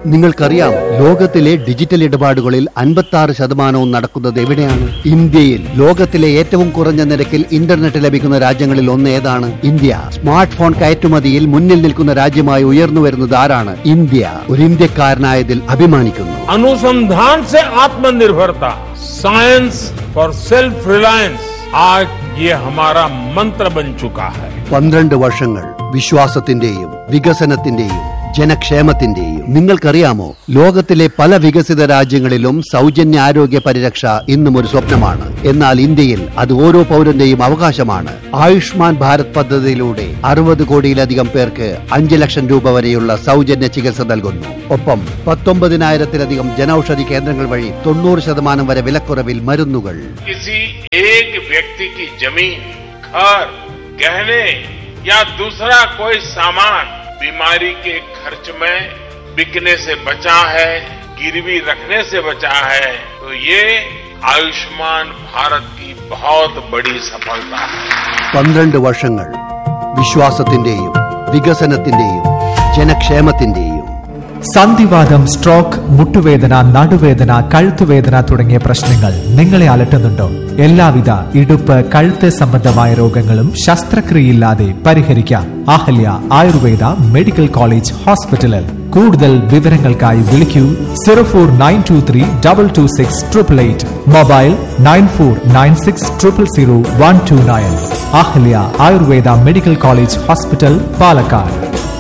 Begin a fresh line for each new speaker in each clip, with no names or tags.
നിങ്ങൾക്കറിയാം ലോകത്തിലെ ഡിജിറ്റൽ ഇടപാടുകളിൽ അൻപത്തി ആറ് ശതമാനവും നടക്കുന്നത് എവിടെയാണ് ഇന്ത്യയിൽ ലോകത്തിലെ ഏറ്റവും കുറഞ്ഞ നിരക്കിൽ ഇന്റർനെറ്റ് ലഭിക്കുന്ന രാജ്യങ്ങളിൽ ഒന്ന് ഏതാണ് ഇന്ത്യ സ്മാർട്ട് ഫോൺ കയറ്റുമതിയിൽ മുന്നിൽ നിൽക്കുന്ന രാജ്യമായി ഉയർന്നു വരുന്നത് ആരാണ് ഇന്ത്യ ഒരു ഇന്ത്യക്കാരനായതിൽ അഭിമാനിക്കുന്നു
अनुसंधान से आत्मनिर्भरता साइंस फॉर सेल्फ रिलायंस आज ये हमारा मंत्र बन चुका है
പന്ത്രണ്ട് വർഷങ്ങൾ വിശ്വാസത്തിന്റെയും വികസനത്തിന്റെയും ജനക്ഷേമത്തിന്റെയും നിങ്ങൾക്കറിയാമോ ലോകത്തിലെ പല വികസിത രാജ്യങ്ങളിലും സൗജന്യ ആരോഗ്യ പരിരക്ഷ ഇന്നും ഒരു സ്വപ്നമാണ് എന്നാൽ ഇന്ത്യയിൽ അത് ഓരോ പൗരന്റെയും അവകാശമാണ് ആയുഷ്മാൻ ഭാരത് പദ്ധതിയിലൂടെ അറുപത് കോടിയിലധികം പേർക്ക് അഞ്ച് ലക്ഷം രൂപ വരെയുള്ള സൗജന്യ ചികിത്സ നൽകുന്നു ഒപ്പം പത്തൊമ്പതിനായിരത്തിലധികം ജനൌഷധി കേന്ദ്രങ്ങൾ വഴി തൊണ്ണൂറ് ശതമാനം വരെ വിലക്കുറവിൽ മരുന്നുകൾ
किसी एक व्यक्ति की जमीन घर गहने या दूसरा कोई सामान बीमारी के खर्च में बिकने से बचा है गिरवी रखने से बचा है तो ये आयुष्मान भारत की बहुत बड़ी सफलता है
പന്ത്രണ്ട് വർഷങ്ങൾ വിശ്വാസത്തിന്റെയും വികസനത്തിന്റെയും ജനക്ഷേമത്തിന്റെയും
സന്ധിവാദം സ്ട്രോക്ക് മുട്ടുവേദന നടുവേദന കഴുത്തുവേദന തുടങ്ങിയ പ്രശ്നങ്ങൾ നിങ്ങളെ അലട്ടുന്നുണ്ടോ എല്ലാവിധ ഇടുപ്പ് കഴുത്ത് സംബന്ധമായ രോഗങ്ങളും ശസ്ത്രക്രിയയില്ലാതെ പരിഹരിക്കാം അഹല്യ ആയുർവേദ മെഡിക്കൽ കോളേജ് ഹോസ്പിറ്റലിൽ കൂടുതൽ വിവരങ്ങൾക്കായി വിളിക്കൂ zero four nine two three double two six triple eight mobile nine four nine six triple zero one two nine Ahalya Ayurveda medical college hospital Palakkad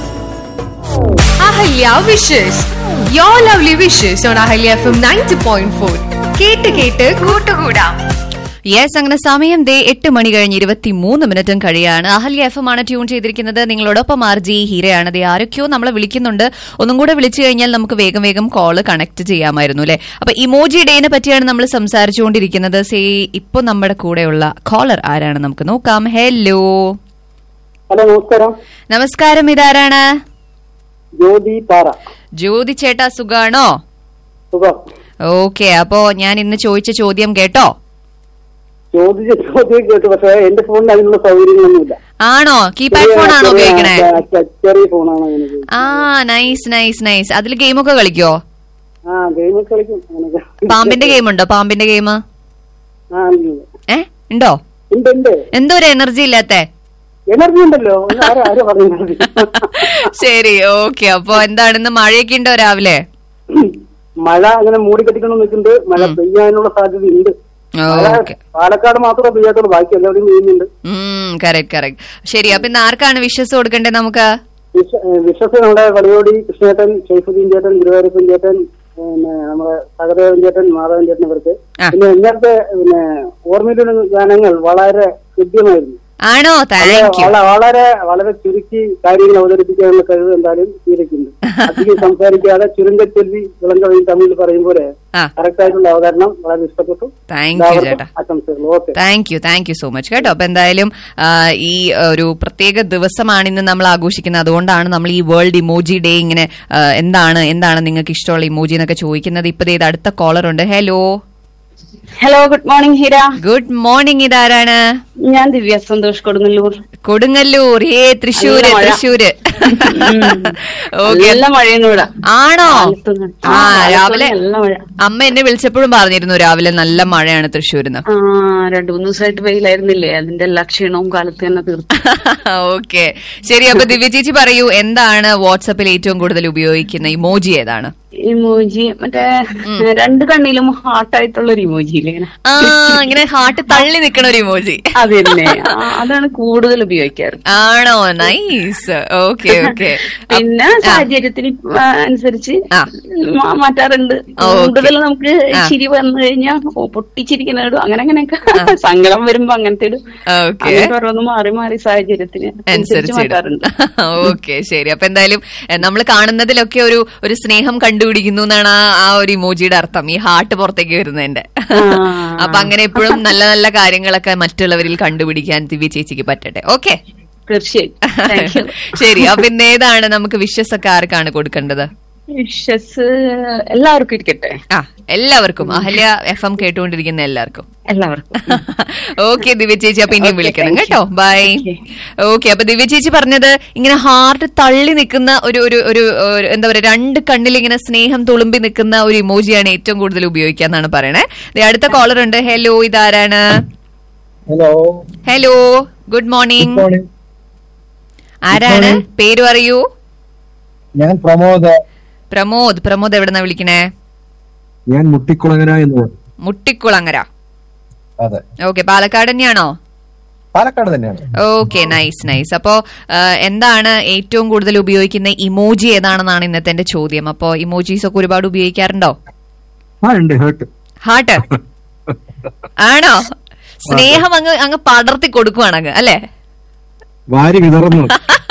Ahalya wishes your lovely wishes on Ahalya F M ninety point four കേട്ട് കേട്ട് കൂട്ടുകൂടാം
yes അങ്ങനെ സമയം ദേ എട്ട് മണി കഴിഞ്ഞ് ഇരുപത്തി മൂന്ന് മിനിറ്റും കഴിയാണ് അഹല്യ എഫ് എം ആണ് ട്യൂൺ ചെയ്തിരിക്കുന്നത് നിങ്ങളോടൊപ്പം ആർ ജി ഹീരയാണ് ദേ ആരൊക്കെയോ നമ്മളെ വിളിക്കുന്നുണ്ട് ഒന്നും കൂടെ വിളിച്ചു കഴിഞ്ഞാൽ നമുക്ക് വേഗം വേഗം കോള് കണക്ട് ചെയ്യാമായിരുന്നു അല്ലെ അപ്പൊ ഇമോജി ഡേനെ പറ്റിയാണ് നമ്മൾ സംസാരിച്ചുകൊണ്ടിരിക്കുന്നത് സേ ഇപ്പൊ നമ്മുടെ കൂടെയുള്ള കോളർ ആരാണ് നമുക്ക് നോക്കാം ഹലോ
ഹലോ നമസ്കാരം
നമസ്കാരം ഇതാരാണ്
ജ്യോതി പാറ
ജ്യോതി ചേട്ടാ സുഖാണോ
സുഖം
ഓക്കെ അപ്പോ ഞാൻ ഇന്ന് ചോദിച്ച ചോദ്യം കേട്ടോ
ചോദിച്ച ചോദ്യം കേട്ടു പക്ഷേ എന്റെ ഫോണിന് അതിനുള്ള സൗകര്യങ്ങളൊന്നുമില്ല
ആണോ കീപാഡ് ഫോൺ ആണോ
ചെറിയ-
ഉപയോഗിക്കണേ
ചെ- ചെറിയ ഫോണാണ് അങ്ങനെ ഉപയോഗിക്കുന്നത്.
ആ നൈസ് നൈസ് നൈസ് അതിൽ ഗെയിമൊക്കെ കളിക്കോ
ആ ഗെയിം കളിക്കും അങ്ങനെയൊക്കെ.
പാമ്പിന്റെ ഗെയിം ഉണ്ടോ പാമ്പിന്റെ ഗെയിം
ആ ഉണ്ട്.
ഏ ഉണ്ടോ
ഉണ്ട് ഉണ്ട്
എന്തോ ഒരു എനർജി ഇല്ലാത്ത
എനർജി ഉണ്ടല്ലോ ഒന്ന് ആരാ ആരാ പറഞ്ഞത്
ശരി ഓക്കെ അപ്പൊ എന്താണ് ഇന്ന് മഴയൊക്കെ ഉണ്ടോ രാവിലെ
മഴ അങ്ങനെ മൂടിക്കെട്ടിക്കൊണ്ട് നിൽക്കുന്നുണ്ട് മഴ പെയ്യാനുള്ള സാധ്യത ഉണ്ട് മഴ
ഓക്കെ
പാലക്കാട് മാത്രമേ പെയ്യാത്തുള്ളൂ ബാക്കി എല്ലാവരും പെയ്യുന്നുണ്ട്
ഉം കറക്റ്റ് കറക്റ്റ് ശരി അപ്പൊ ഇന്ന് ആർക്കാണ് വിശ്വസ് കൊടുക്കണ്ടേ നമുക്ക്
വിശ്വ- ഏഹ് വിശ്വസ് നമ്മുടെ വളയോടി കൃഷ്ണേട്ടൻ ഷെയ്ഫുദ്ദീൻ ചേട്ടൻ ഗുരുവായൂരപ്പൻ ചേട്ടൻ പിന്നെ നമ്മുടെ സഹദേവൻ ചേട്ടൻ മാധവൻ ചേട്ടൻ ഇവർക്ക്
ആ.
പിന്നെ ഇന്നത്തെ പിന്നെ ഓർമ്മയിലുള്ള ഗാനങ്ങൾ വളരെ ഹൃദ്യമായിരുന്നു
ആണോ താങ്ക് യു
വള- വളരെ വളരെ ചുരുക്കി കാര്യങ്ങൾ അവതരിപ്പിക്കാനുള്ള കഴിവ് എന്തായാലും തീരക്കുണ്ട് അധികം സംസാരിക്കാതെ ചുരുങ്കച്ചൊല്ലി വിളങ്കവയും തമിഴിൽ പറയും പോലെ
ആ
കറക്റ്റ് ആയിട്ടുള്ള അവതരണം വളരെ ഇഷ്ടപ്പെട്ടു
താങ്ക് യു
എല്ലാവർക്കും
ചേട്ടാ
ആശംസകൾ okay
thank you thank you so much കേട്ടോ അപ്പൊ എന്തായാലും ആ, ഈ ഒരു പ്രത്യേക ദിവസമാണ് ഇന്ന് നമ്മൾ ആഘോഷിക്കുന്നത് അതുകൊണ്ടാണ് നമ്മൾ ഈ വേൾഡ് ഇമോജി ഡേ ഇങ്ങനെ ആ, എന്താണ് എന്താണ് നിങ്ങൾക്ക് ഇഷ്ടമുള്ള ഇമോജി എന്നൊക്കെ ചോദിക്കുന്നത് ഇപ്പൊ ദേ ഇത് അടുത്ത കോളർ ഉണ്ട് hello
hello good morning Heera
good morning ഇതാരാണ്
ഞാൻ ദിവ്യ സന്തോഷ് കൊടുങ്ങല്ലൂർ
കൊടുങ്ങല്ലൂർ ഏ തൃശ്ശൂര്
നല്ല മഴ.
തൃശ്ശൂര് ഓക്കെ
നല്ല മഴയൊന്നും ഇവിടെ
ആണോ
കാലത്തുനിന്ന്.
ആ
ആ,
രാവിലെ
നല്ല മഴ
അമ്മ എന്നെ വിളിച്ചപ്പോഴും പറഞ്ഞിരുന്നു രാവിലെ നല്ല മഴയാണ് തൃശ്ശൂരിന്ന്
ആ രണ്ടു മൂന്ന് ദിവസമായിട്ട് വെയിലായിരുന്നില്ലേ അതിന്റെ എല്ലാ ക്ഷീണവും കാലത്ത് തന്നെ തീർത്തു
ഓക്കെ ശരി അപ്പൊ ദിവ്യ ചേച്ചി പറയൂ എന്താണ് വാട്സപ്പിൽ ഏറ്റവും കൂടുതൽ ഉപയോഗിക്കുന്ന ഇമോജി ഏതാണ്
ഇമോജി മറ്റേ രണ്ട് കണ്ണിലും ഹാർട്ടായിട്ടുള്ള ഒരു ഇമോജി ഇല്ലേ ഇങ്ങനെ
ആ ഇങ്ങനെ ഹാർട്ട് തള്ളി നിക്കണ ഒരു ഇമോജി
അത് തന്നെ ആ, അതാണ് കൂടുതൽ ഉപയോഗിക്കാറ്
ആണോ നൈസ് ഓക്കെ ഓക്കെ
പിന്നെ സാഹചര്യത്തിന് ആ, അനുസരിച്ച്
ആ.
മാ- മാറ്റാറുണ്ട്
ഓക്കേ.
കൂടുതൽ നമുക്ക്
ആ.
ചിരി വന്നു കഴിഞ്ഞാൽ പൊട്ടിച്ചിരിക്കുന്ന ഇടും അങ്ങനെ അങ്ങനെയൊക്കെ സങ്കടം വരുമ്പോ അങ്ങനത്തെ ഇടും
ഓക്കെ
അങ്ങനെ ഓരോന്ന് മാറി മാറി സാഹചര്യത്തിന് അനുസരിച്ച് മാറ്റാറുണ്ട്
ഓക്കെ ശരി അപ്പൊ എന്തായാലും നമ്മൾ കാണുന്നതിലൊക്കെ ഒരു ഒരു സ്നേഹം കണ്ടുപിടിക്കുന്നു എന്നാണ് ആ ആ ഒരു ഇമോജിയുടെ അർത്ഥം ഈ ഹാർട്ട് പുറത്തേക്ക് വരുന്നതിന്റെ അപ്പൊ അങ്ങനെ എപ്പോഴും നല്ല നല്ല കാര്യങ്ങളൊക്കെ മറ്റുള്ളവരിൽ കണ്ടുപിടിക്കാൻ ദിവ്യ ചേച്ചിക്ക് പറ്റട്ടെ ഓക്കെ
തീർച്ചയായും താങ്ക് യു
ശരി അപ്പൊ ഇന്ന് ഏതാണ് നമുക്ക് വിശ്വസ് ഒക്കെ ആർക്കാണ് കൊടുക്കേണ്ടത്
വിഷസ് എല്ലാവർക്കും ഇരിക്കട്ടെ
ആ എല്ലാവർക്കും അഹല്യ എഫ് എം കേട്ടുകൊണ്ടിരിക്കുന്ന എല്ലാവർക്കും
എല്ലാവർക്കും
ഓക്കെ ദിവ്യ ചേച്ചി അപ്പൊ ഇനിയും
Okay,
വിളിക്കണം
thank you.
കേട്ടോ ബൈ
Okay.
ഓക്കെ അപ്പൊ ദിവ്യ ചേച്ചി പറഞ്ഞത് ഇങ്ങനെ ഹാർട്ട് തള്ളി നിൽക്കുന്ന ഒരു ഒരു ഒരു ഒരു എന്താ പറയാ രണ്ട് കണ്ണിൽ ഇങ്ങനെ സ്നേഹം തുളുമ്പി നിൽക്കുന്ന ഒരു ഇമോജിയാണ് ഏറ്റവും കൂടുതൽ ഉപയോഗിക്കുക എന്നാണ് പറയണേ ദേ അടുത്ത കോളർ ഉണ്ട് ഹലോ ഇതാരാണ്
hello
hello good morning
morning
ആരാണ് പേര് പറയൂ
ഞാൻ പ്രമോദ്
പ്രമോദ് പ്രമോദ് എവിടെന്നാ വിളിക്കണേ
ഞാൻ മുട്ടിക്കുളങ്ങര എന്ന് പറയും
മുട്ടിക്കുളങ്ങര
അതെ
ഓക്കെ പാലക്കാട് തന്നെയാണോ
പാലക്കാട് തന്നെയാണ്
ഓക്കെ നൈസ് നൈസ് അപ്പോ ആ, എന്താണ് ഏറ്റവും കൂടുതൽ ഉപയോഗിക്കുന്ന ഇമോജി ഏതാണെന്നാണ് ഇന്നത്തെ എന്റെ ചോദ്യം അപ്പോ ഇമോജീസ് ഒക്കെ ഒരുപാട് ഉപയോഗിക്കാറുണ്ടോ
ആ ഉണ്ട് ഹേർട്ട്
ഹാർട്ട് ആണോ സ്നേഹം അങ്ങ് അങ്ങ് പടർത്തി കൊടുക്കുവാണ് അങ്ങ് അല്ലേ
വാരി വിതർന്നു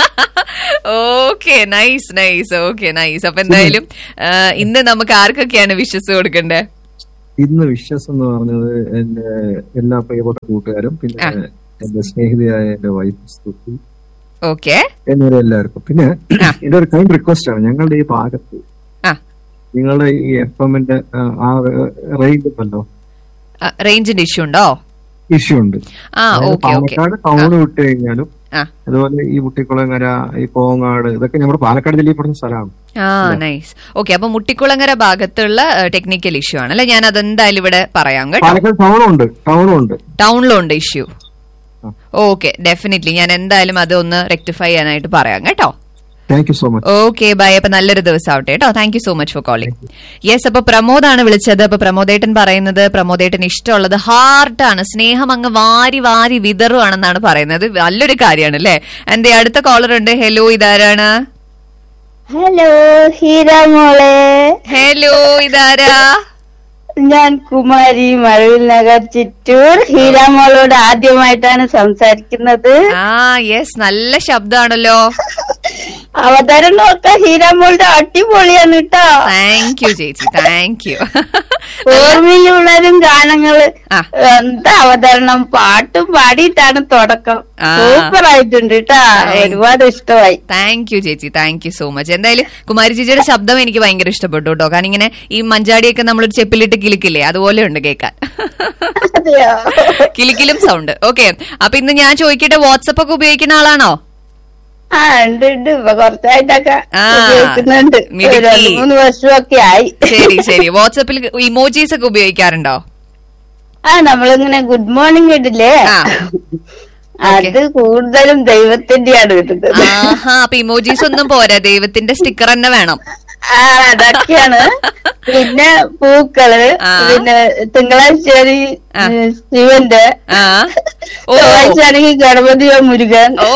okay nice nice okay nice അപ്പൊ എന്തായാലും ആ, ഇന്ന് നമുക്ക് ആർക്കൊക്കെയാണ് വിശ്വസ് കൊടുക്കണ്ടേ
ഇന്ന് വിശ്വസ് എന്ന് പറഞ്ഞത് എന്റെ എല്ലാ പ്രിയപ്പെട്ട കൂട്ടുകാരും പിന്നെ
ആ.
എന്റെ സ്നേഹിതയായ എന്റെ വൈഫ് സ്തുതി
ഓക്കെ
എന്നിവരെ എല്ലാവർക്കും പിന്നെ
ആ.
എന്റെ ഒരു കൈൻഡ് റിക്വസ്റ്റ് ആണ് ഞങ്ങളുടെ ഈ ഭാഗത്ത്
ആ
നിങ്ങളുടെ ഈ എഫ് എമ്മിന്റെ ആ റേഞ്ച് ഉണ്ടല്ലോ
റേഞ്ചിന്റെ ഇഷ്യൂ ഉണ്ടോ
ഇഷ്യൂ ഉണ്ട്
ആ
അതായത്
ഓക്കെ ഓക്കെ
പാലക്കാട് ടൗൺ വിട്ട് കഴിഞ്ഞാലും
ആ
അതുപോലെ ഈ മുട്ടിക്കുളങ്ങര ഈ പോങ്ങാട് ഇതൊക്കെ നമ്മുടെ പാലക്കാട് ജില്ലയിൽ പെടുന്ന സ്ഥലമാണ്
ആ നൈസ് ഓക്കെ അപ്പൊ മുട്ടിക്കുളങ്ങര ഭാഗത്തുള്ള ടെക്നിക്കൽ ഇഷ്യൂ ആണ് അല്ലെ ഞാൻ അതെന്തായാലും ഇവിടെ പറയാം കേട്ടോ
പാലക്കാട് ടൗണും ഉണ്ട് ടൗണും ഉണ്ട്
ടൗണിലും ഉണ്ട് ഇഷ്യൂ ഓക്കെ ഡെഫിനറ്റ്ലി ഞാൻ എന്തായാലും അത് ഒന്ന് റെക്ടിഫൈ ചെയ്യാനായിട്ട് പറയാം കേട്ടോ
thank you so much
okay bye അപ്പൊ നല്ലൊരു ദിവസം ആവട്ടെ കേട്ടോ thank you so much for calling yes അപ്പൊ പ്രമോദാണ് വിളിച്ചത് അപ്പൊ പ്രമോദേട്ടൻ പറയുന്നത് പ്രമോദേട്ടൻ ഇഷ്ടമുള്ളത് ഹാർട്ടാണ് സ്നേഹം അങ്ങ് വാരി വാരി വിതറുവാണെന്നാണ് പറയുന്നത് നല്ലൊരു കാര്യമാണ് അല്ലേ എന്റെ അടുത്ത കോളർ ഉണ്ട് ഹലോ ഇതാരാണ്
ഹലോ ഹീര മോളെ
ഹലോ ഇതാരാ
ഞാൻ കുമാരി മഴവിൽ നഗർ ചിറ്റൂർ ഹീര മോളോട് ആദ്യമായിട്ടാണ് സംസാരിക്കുന്നത്
ആ യെസ് നല്ല ശബ്ദമാണല്ലോ
അവതരണമൊക്കെ ഹീര മോളുടെ അടിപൊളിയാണ് കേട്ടോ
താങ്ക് യു ചേച്ചി താങ്ക് യു
ഓർമ്മയിലുള്ളതും ഗാനങ്ങള്
ആ.
എന്താ അവതരണം പാട്ടും പാടിയിട്ടാണ് തുടക്കം
ആ.
സൂപ്പർ ആയിട്ടുണ്ട് കേട്ടാ ഒരുപാട് ഇഷ്ടമായി
താങ്ക് യു ചേച്ചി താങ്ക് യു സോ മച്ച് എന്തായാലും കുമാരി ചേച്ചിയുടെ ശബ്ദം എനിക്ക് ഭയങ്കര ഇഷ്ടപ്പെട്ടു കേട്ടോ കാരണം ഇങ്ങനെ ഈ മഞ്ചാടിയൊക്കെ നമ്മളൊരു ചെപ്പിലിട്ട് കിളിക്കില്ലേ അതുപോലെ ഉണ്ട് കേൾക്കാൻ
അതെയോ
കിലിക്കിലും സൗണ്ട് ഓക്കെ അപ്പൊ ഇന്ന് ഞാൻ ചോദിക്കട്ടെ വാട്സപ്പ് ഒക്കെ ഉപയോഗിക്കുന്ന ആളാണോ
ആ ഉണ്ട് ഉണ്ട് ഇപ്പൊ കുറച്ചായിട്ടൊക്കെ
ആ,
ഉപയോഗിക്കുന്നുണ്ട്
മിടുക്കി.
ഒരു രണ്ട് മൂന്ന് വർഷമൊക്കെ ആയി
ശരി ശരി വാട്സപ്പിൽ ഇമോജീസ് ഒക്കെ ഉപയോഗിക്കാറുണ്ടോ
ആ നമ്മളിങ്ങനെ ഗുഡ് മോർണിംഗ് ഇടില്ലേ
ആ.
അത് കൂടുതലും ദൈവത്തിന്റെയാണ് ഇടുന്നത്
ആഹാ അപ്പൊ ഇമോജീസ് ഒന്നും പോരാ ദൈവത്തിന്റെ സ്റ്റിക്കർ തന്നെ വേണം
ആ അതൊക്കെയാണ് പിന്നെ പൂക്കള്
ആ.
പിന്നെ തിങ്കളാഴ്ച
ആ.
ശിവന്റെ
ആ ഓ
ചൊവ്വാഴ്ച ആണെങ്കിൽ ഗണപതിയോ മുരുകൻ
ഓ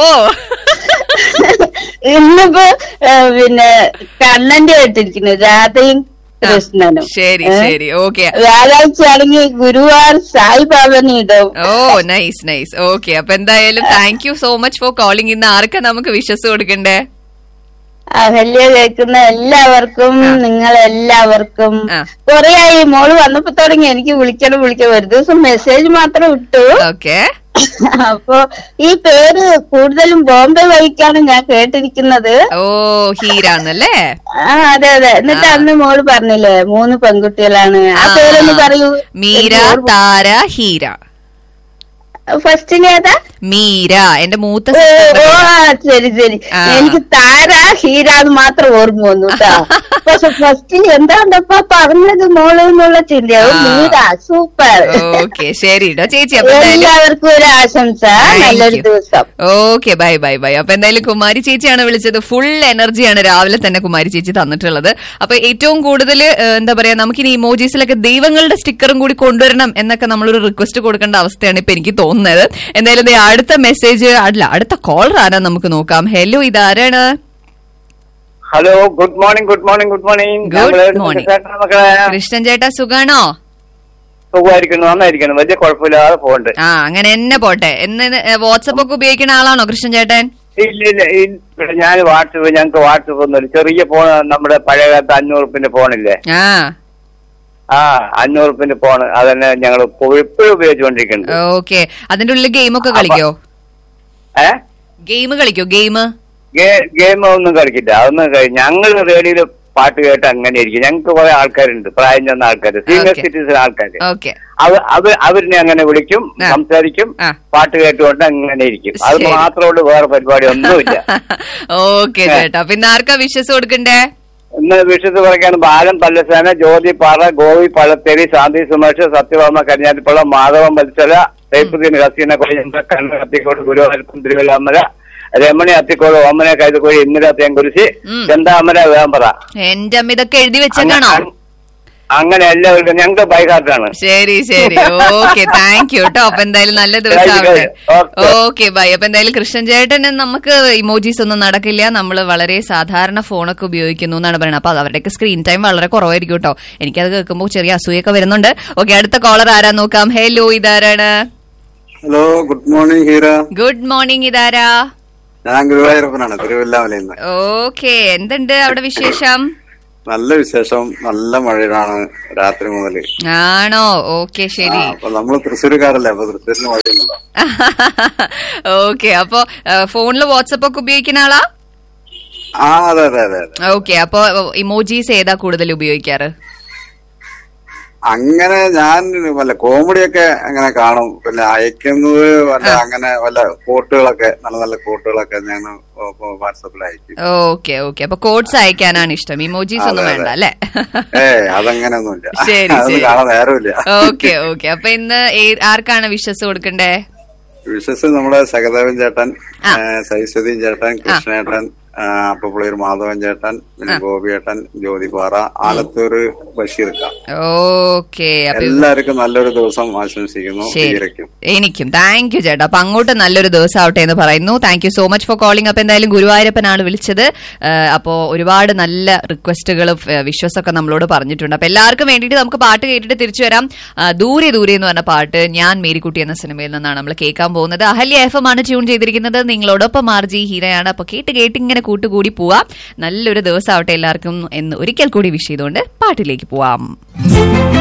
ഇന്നിപ്പോ ഏ, പിന്നെ കണ്ണന്റെ ആയിട്ടിരിക്കുന്നു രാധയും കൃഷ്ണനും
ശരി
ഏ?
ശരി ഓക്കെ
വ്യാഴാഴ്ച ആണെങ്കിൽ ഗുരുവാർ സായിബാബനെ ഇടും
ഓ നൈസ് നൈസ് ഓക്കെ അപ്പൊ എന്തായാലും thank you so much for calling ഇന്ന് ആർക്കാ നമുക്ക് വിശ്വസ് കൊടുക്കണ്ടേ
അഹല്യ കേൾക്കുന്ന എല്ലാവർക്കും നിങ്ങൾ എല്ലാവർക്കും
ആ.
കൊറേയായി മോള് വന്നപ്പോ തുടങ്ങി എനിക്ക് വിളിക്കണം വിളിക്കണം ഒരു ദിവസം മെസ്സേജ് മാത്രം ഇട്ടു
ഓക്കെ
അപ്പൊ ഈ പേര് കൂടുതലും ബോംബെ വഴിക്കാണ് ഞാൻ കേട്ടിരിക്കുന്നത്
ഓ ഹീരാന്നല്ലേ
ആ അതെ അതെ എന്നിട്ട് അന്ന് മോള് പറഞ്ഞില്ലേ മൂന്ന് പെൺകുട്ടികളാണ് ആ പേരൊന്ന് പറയൂ
മീര താര ഹീര
ഫസ്റ്റിന് ഏതാ
മീര എന്റെ മൂത്ത
ഓ
sister
ഓ,
ന്റെ
ആ, ശരി ശരി
ആ.
എനിക്ക് താര ഹീര എന്ന് മാത്രം ഓർമ്മ വന്നു കേട്ടോ പക്ഷെ ഫസ്റ്റിൽ എന്താണ്ടപ്പ പറഞ്ഞത് മോള് എന്നുള്ള ചിന്തയാവും
ആ.
മീര സൂപ്പർ
ഓക്കെ ശരി കേട്ടോ ചേച്ചി അപ്പൊ എന്തായാലും
എല്ലാവർക്കും ഒരു ആശംസ
Thank
നല്ലൊരു
you.
ദിവസം
ഓക്കെ ബൈ ബൈ ബൈ അപ്പൊ എന്തായാലും കുമാരി ചേച്ചിയാണ് വിളിച്ചത് ഫുൾ എനർജിയാണ് രാവിലെ തന്നെ കുമാരി ചേച്ചി തന്നിട്ടുള്ളത് അപ്പൊ ഏറ്റവും കൂടുതൽ എന്താ പറയാ നമുക്കിനി ഇമോജീസിലൊക്കെ ദൈവങ്ങളുടെ സ്റ്റിക്കറും കൂടി കൊണ്ടുവരണം എന്നൊക്കെ നമ്മളൊരു റിക്വസ്റ്റ് കൊടുക്കേണ്ട അവസ്ഥയാണ് ഇപ്പൊ എനിക്ക് തോന്നുന്നത് എന്തായാലും ദേ അടുത്ത മെസ്സേജ് അല്ല അടുത്ത കോളർ ആരാ നമുക്ക് നോക്കാം ഹലോ ഇതാരാണ്
hello good morning good morning good morning
Good morning.
മക്കളെ
കൃഷ്ണൻ ചേട്ടാ സുഖാണോ
സുഖമായിരിക്കുന്നു നന്നായിരിക്കുന്നു വലിയ കുഴപ്പമില്ലാതെ പോകുന്നുണ്ട്
ആ അങ്ങനെ എന്നെ പോട്ടെ എന്ന് വാട്സപ്പ് ഒക്കെ ഉപയോഗിക്കുന്ന ആളാണോ കൃഷ്ണൻ ചേട്ടൻ
ഇല്ല ഇല്ല ഇല്ല ഞാൻ വാട്സപ്പ് ഞങ്ങൾക്ക് വാട്സപ്പ് ഒന്നുമില്ല ചെറിയ ഫോൺ നമ്മുടെ പഴയ കാലത്ത് അഞ്ഞൂറ് റുപ്പിന്റെ ഫോണില്ലേ
ആ
ആ അഞ്ഞൂറ് റുപ്പിന്റെ ഫോൺ അതന്നെ ഞങ്ങൾ എപ്പോഴും ഉപയോഗിച്ചുകൊണ്ടിരിക്കുന്നുണ്ട്
ഓക്കെ അതിന്റെ ഉള്ളിൽ ഗെയിമൊക്കെ കളിക്കോ
ഏ
ഗെയിം കളിക്കോ ഗെയിം
ഗെയിം ഒന്നും കളിക്കില്ല അതൊന്നും കഴി- ഞങ്ങൾ റേഡിയോയിൽ പാട്ട് കേട്ട് അങ്ങനെ ഇരിക്കും ഞങ്ങൾക്ക് കുറെ ആൾക്കാരുണ്ട് പ്രായം ചെന്ന ആൾക്കാർ സീനിയർ
Okay.
സിറ്റിസൺ ആൾക്കാർ
ഓക്കെ
അവ- അവ അവരിനെ അങ്ങനെ വിളിക്കും
ആ.
സംസാരിക്കും
ആ.
പാട്ട് കേട്ടുകൊണ്ട് അങ്ങനെ ഇരിക്കും അത്
ശരി.
മാത്രമുള്ള വേറെ പരിപാടി ഒന്നുമില്ല
ഓക്കെ ചേട്ടാ പിന്നെ ആർക്കാ വിശ്വസ് കൊടുക്കണ്ടേ
ഇന്ന് വിഷയത്ത് പറയാൻ ബാലൻ പല്ലസേന ജ്യോതി പാറ ഗോവി പഴത്തേരി ശാന്തി സുമേഷ് സത്യഭാമ കന്യാതിപ്പുള്ള മാധവൻ വത്സല തേപ്പുദ്ദീൻ ഹസീന കൊയ്യമ്പ കണ്ണ കത്തിക്കോട് ഗുരുവായൂരപ്പൻ തിരുവല്ലാമല രമണി അത്തിക്കോട് ഓമന കൈതക്കോഴി ഇന്ദിര തേങ്കുരിശി
ഉം.
ചെന്താമര വേമ്പറ
എന്റെ അമ്മ ഇതൊക്കെ എഴുതി വെച്ചേക്കാണോ
അങ്ങ- അങ്ങനെ എല്ലാവർക്കും ഞങ്ങൾക്ക് ബൈഹാർട്ടാണ്
ശരി ശരി ഓക്കെ താങ്ക് യു കേട്ടോ അപ്പൊ എന്തായാലും നല്ല ദിവസം ആവട്ടെ
Okay.
ഓക്കെ ബൈ അപ്പൊ എന്തായാലും കൃഷ്ണൻ ചേട്ടന് നമുക്ക് ഇമോജീസ് ഒന്നും നടക്കില്ല നമ്മൾ വളരെ സാധാരണ ഫോണൊക്കെ ഉപയോഗിക്കുന്നു എന്നാണ് പറയുന്നത് അപ്പൊ അത് അവരുടെയൊക്കെ സ്ക്രീൻ ടൈം വളരെ കുറവായിരിക്കും കേട്ടോ എനിക്കത് കേൾക്കുമ്പോൾ ചെറിയ അസൂയൊക്കെ വരുന്നുണ്ട് ഓക്കെ അടുത്ത കോളർ ആരാ നോക്കാം ഹലോ ഇതാരാണ്
hello good morning Heera
good morning ഇതാരാ
ഞാൻ ഗുരുവായൂരപ്പനാണ് തിരുവല്ലാമലയിൽ നിന്ന്
ഓക്കെ എന്തുണ്ട് അവിടെ വിശേഷം
നല്ല വിശേഷം നല്ല മഴയാണ് രാത്രി മുതൽ
ആണോ ഓക്കെ ശരി
അപ്പൊ നമ്മള് തൃശ്ശൂർക്കാരല്ലേ അപ്പൊ തൃശ്ശൂരിന് മഴയുണ്ടോ
ഓക്കെ അപ്പൊ ഫോണിൽ വാട്സപ്പ് ഒക്കെ ഉപയോഗിക്കുന്ന ആളാ
ആ അതെ അതെ അതെ അതെ
ഓക്കെ അപ്പൊ ഇമോജീസ് ഏതാ കൂടുതൽ ഉപയോഗിക്കാറ്
അങ്ങനെ ഞാൻ വല്ല കോമഡിയൊക്കെ അങ്ങനെ കാണും പിന്നെ അയക്കുന്നത് വല്ല അങ്ങനെ വല്ല കോട്ടുകളൊക്കെ നല്ല നല്ല കോട്ടുകളൊക്കെ ഞാൻ വാട്സപ്പിൽ അയക്കും
ഓക്കെ ഓക്കെ അപ്പൊ കോഡ്സ് അയക്കാനാണ് ഇഷ്ടം ഇമോജീസ് ഒന്നും
അതെ,
വേണ്ട
അതെ.
അല്ലെ
ഏ അതങ്ങനെയൊന്നുമില്ല
ശരി,
അതൊന്നും
ശരി.
കാണാൻ നേരമില്ല
ഓക്കെ ഓക്കെ അപ്പൊ ഇന്ന് ഏ- ആർക്കാണ് വിശ്വസ് കൊടുക്കണ്ടേ
വിശ്വസ് നമ്മുടെ സഹദേവൻ ചേട്ടൻ
ആ.
ഏ, സരസ്വതി ചേട്ടൻ കൃഷ്ണേട്ടൻ അപ്പപ്പുള്ളിയൂർ മാധവൻ ചേട്ടൻ പിന്നെ ഗോപിയേട്ടൻ ജ്യോതിപാറ ആലത്തൂര് ബഷീർക്ക
ഓക്കെ അപ്പൊ
എല്ലാവർക്കും നല്ലൊരു ദിവസം ആശംസിക്കുന്നു
ശരി
ഹീരയ്ക്കും
എനിക്കും താങ്ക് യു ചേട്ടാ അപ്പൊ അങ്ങോട്ട് നല്ലൊരു ദിവസം ആവട്ടെ എന്ന് പറയുന്നു thank you so much for calling അപ്പൊ എന്തായാലും ഗുരുവായൂരപ്പനാണ് വിളിച്ചത് ഏഹ് അപ്പോ ഒരുപാട് നല്ല റിക്വസ്റ്റുകൾ വിശ്വസൊക്കെ നമ്മളോട് പറഞ്ഞിട്ടുണ്ട് അപ്പൊ എല്ലാവർക്കും വേണ്ടിയിട്ട് നമുക്ക് പാട്ട് കേട്ടിട്ട് തിരിച്ചു വരാം ആ, ദൂരെ ദൂരെ എന്ന് പറഞ്ഞ പാട്ട് ഞാൻ മേരിക്കുട്ടി എന്ന സിനിമയിൽ നിന്നാണ് നമ്മൾ കേൾക്കാൻ പോകുന്നത് അഹല്യ എഫ് എം ആണ് ട്യൂൺ ചെയ്തിരിക്കുന്നത് നിങ്ങളോടൊപ്പം ആർജി ഹീരയാണ് അപ്പൊ കേട്ട് കേട്ട് ഇങ്ങനെ കൂട്ടുകൂടി പോവാം നല്ലൊരു ദിവസം ആവട്ടെ എല്ലാവർക്കും എന്ന് ഒരിക്കൽ കൂടി വിഷ് ചെയ്തുകൊണ്ട് പാട്ടിലേക്ക് പോവാം